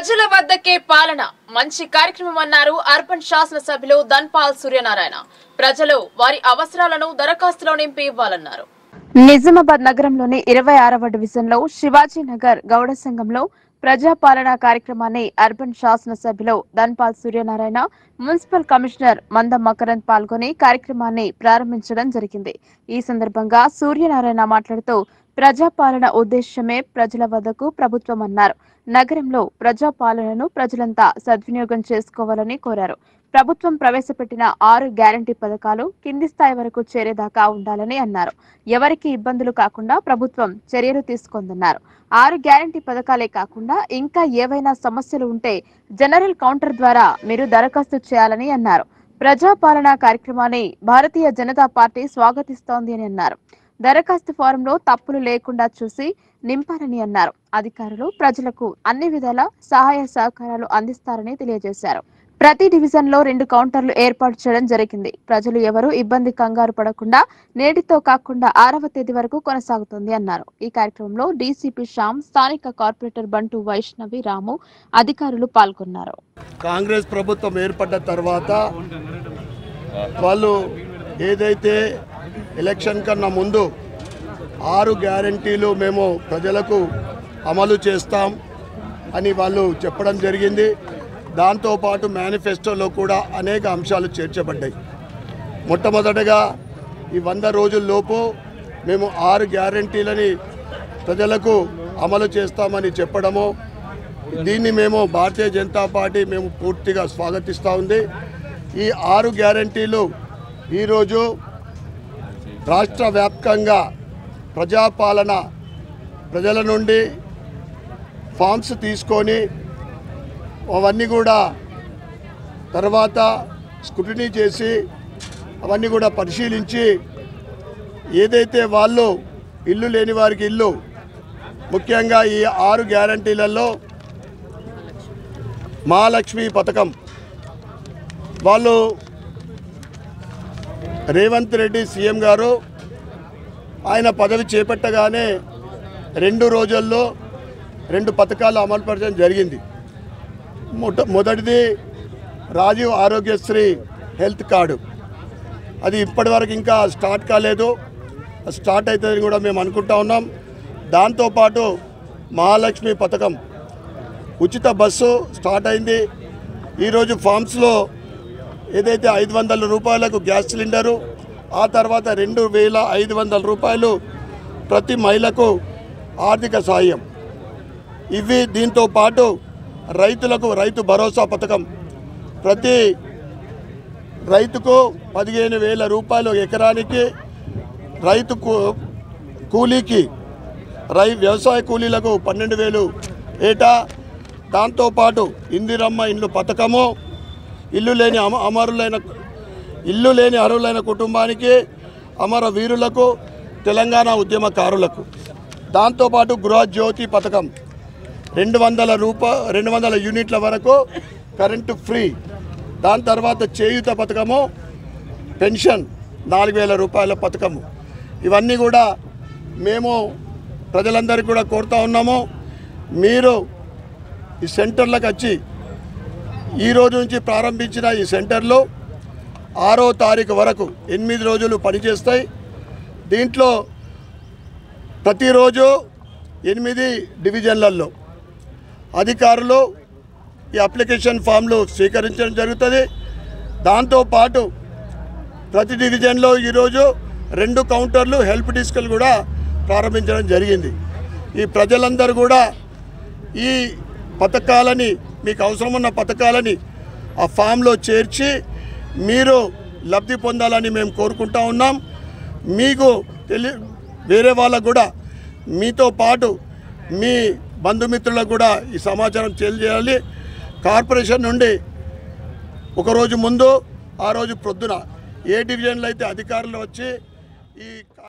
ప్రజల వద్దకే పాలన మంచి కార్యక్రమం అన్నారు అర్బన్ శాసనసభ్యులు ధన్పాల్ సూర్యనారాయణ ప్రజలు వారి అవసరాలను దరఖాస్తులో నింపి ఇవ్వాలన్నారు నిజామాబాద్ నగరంలోని ఇరవై ఆరవ డివిజన్ లో శివాజీ నగర్ గౌడ సంఘంలో ప్రజాపాలన కార్యక్రమాన్ని అర్బన్ శాసనసభ్యులు ధన్పాల్ సూర్యనారాయణ మున్సిపల్ కమిషనర్ మందం మకరంద్ పాల్గొని కార్యక్రమాన్ని ప్రారంభించడం జరిగింది ఈ సందర్భంగా సూర్యనారాయణ మాట్లాడుతూ ప్రజాపాలన ఉద్దేశ్యమే ప్రజల వద్దకు ప్రభుత్వం అన్నారు నగరంలో ప్రజాపాలనను ప్రజలంతా సద్వినియోగం చేసుకోవాలని కోరారు ప్రభుత్వం ప్రవేశపెట్టిన ఆరు గ్యారంటీ పథకాలు కింది స్థాయి వరకు చేరేదాకా ఉండాలని అన్నారు ఎవరికి ఇబ్బందులు కాకుండా ప్రభుత్వం చర్యలు తీసుకుందన్నారు ఆరు గ్యారంటీ పథకాలే కాకుండా ఇంకా ఏవైనా సమస్యలు ఉంటే జనరల్ కౌంటర్ ద్వారా మీరు దరఖాస్తు చేయాలని అన్నారు ప్రజాపాలన కార్యక్రమాన్ని భారతీయ జనతా పార్టీ స్వాగతిస్తోంది అని అన్నారు దరఖాస్తు ఫారంలో తప్పులు లేకుండా చూసి నింపారని అన్నారు అధికారులు ప్రజలకు అన్ని విధాల సహాయ సహకారాలు అందిస్తారని తెలియజేశారు ప్రతి డివిజన్ లో రెండు కౌంటర్లు ఏర్పాటు చేయడం జరిగింది ప్రజలు ఎవరూ ఇబ్బంది కంగారు పడకుండా నేటితో కాకుండా ఆరవ తేదీ వరకు కొనసాగుతుంది అన్నారు ఈ కార్యక్రమంలో డీసీపీ శ్యామ్ స్థానిక కార్పొరేటర్ బంటు వైష్ణవి రాము అధికారులు పాల్గొన్నారు కాంగ్రెస్ ప్రభుత్వం ఏర్పడ్డ తర్వాత వాళ్ళు ఏదైతే ఎలక్షన్ కన్నా ముందు ఆరు గ్యారంటీలు మేము ప్రజలకు అమలు చేస్తాం అని వాళ్ళు చెప్పడం జరిగింది దాంతోపాటు మేనిఫెస్టోలో కూడా అనేక అంశాలు చేర్చబడ్డాయి మొట్టమొదటగా ఈ వంద రోజుల్లోపు మేము ఆరు గ్యారంటీలని ప్రజలకు అమలు చేస్తామని చెప్పడము దీన్ని మేము భారతీయ జనతా పార్టీ మేము పూర్తిగా స్వాగతిస్తూ ఉంది ఈ ఆరు గ్యారంటీలు ఈరోజు రాష్ట్ర వ్యాప్తంగా ప్రజాపాలన ప్రజల నుండి ఫామ్స్ తీసుకొని అవన్నీ కూడా తర్వాత స్క్రూటినీ చేసి అవన్నీ కూడా పరిశీలించి ఏదైతే వాళ్ళు ఇల్లు లేని వారికి ఇల్లు ముఖ్యంగా ఈ ఆరు గ్యారంటీలలో మహాలక్ష్మి పథకం వాళ్ళు రేవంత్ రెడ్డి సీఎం గారు ఆయన పదవి చేపట్టగానే రెండు రోజుల్లో రెండు పథకాలు అమలుపరచడం జరిగింది మొట మొదటిది రాజీవ్ ఆరోగ్యశ్రీ హెల్త్ కార్డు అది ఇప్పటివరకు ఇంకా స్టార్ట్ కాలేదు స్టార్ట్ అవుతుందని కూడా మేము అనుకుంటా ఉన్నాం దాంతోపాటు మహాలక్ష్మి పథకం ఉచిత బస్సు స్టార్ట్ అయింది ఈరోజు ఫామ్స్లో ఏదైతే ఐదు వందల రూపాయలకు గ్యాస్ సిలిండరు ఆ తర్వాత రెండు వేల ఐదు వందల రూపాయలు ప్రతి మహిళకు ఆర్థిక సాయం ఇవి దీంతో పాటు రైతులకు రైతు భరోసా పథకం ప్రతి రైతుకు పదిహేను వేల రూపాయలు ఎకరానికి రైతు కూ- కూలీకి రై వ్యవసాయ కూలీలకు పన్నెండు వేలు ఏటా దాంతోపాటు ఇందిరమ్మ ఇండ్లు పథకము ఇల్లు లేని అమ అమరులైన ఇల్లు లేని అర్హులైన కుటుంబానికి అమర వీరులకు తెలంగాణ ఉద్యమకారులకు దాంతోపాటు గృహజ్యోతి పథకం రెండు వందల రూపా రెండు వందల యూనిట్ల వరకు కరెంటు ఫ్రీ దాని తర్వాత చేయూత పథకము పెన్షన్ నాలుగు వేల రూపాయల పథకము ఇవన్నీ కూడా మేము ప్రజలందరికీ కూడా కోరుతా ఉన్నాము మీరు ఈ సెంటర్లకు వచ్చి ఈ రోజు నుంచి ప్రారంభించిన ఈ సెంటర్లో ఆరో తారీఖు వరకు ఎనిమిది రోజులు పనిచేస్తాయి దీంట్లో ప్రతిరోజు ఎనిమిది డివిజన్లలో అధికారులు ఈ అప్లికేషన్ ఫామ్లు స్వీకరించడం జరుగుతుంది దాంతోపాటు ప్రతి డివిజన్లో ఈరోజు రెండు కౌంటర్లు హెల్ప్ డెస్క్లు కూడా ప్రారంభించడం జరిగింది ఈ ప్రజలందరూ కూడా ఈ పథకాలని మీకు అవసరమున్న పథకాలని ఆ ఫామ్లో చేర్చి మీరు లబ్ధి పొందాలని మేము కోరుకుంటా ఉన్నాం మీకు తెలి వేరే వాళ్ళకు కూడా మీతో పాటు మీ బంధుమిత్రులకు కూడా ఈ సమాచారం తెలియజేయాలి కార్పొరేషన్ నుండి ఒకరోజు ముందు ఆ రోజు ప్రొద్దున ఏ డివిజన్లో అయితే అధికారులు వచ్చి ఈ